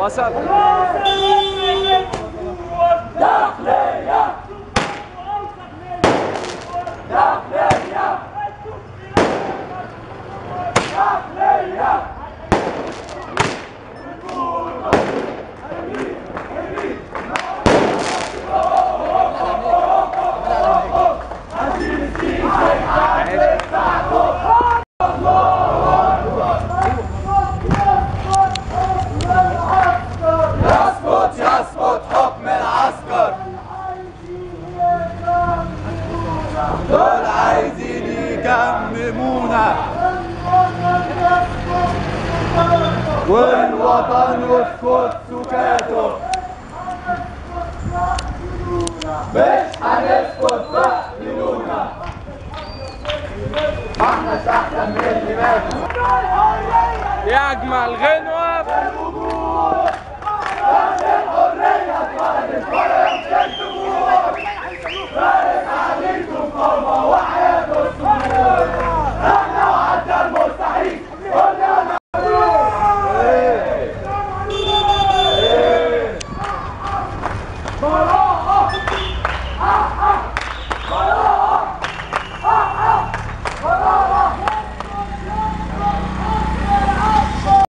وسط يسقط يسقط حكم العسكر دول عايزين يكممونا والوطن يسكت سكاته مش هنسكت بقتلونا احنا تحت من اللي ماتوا يا اجمل غنوه الحرية اتولدت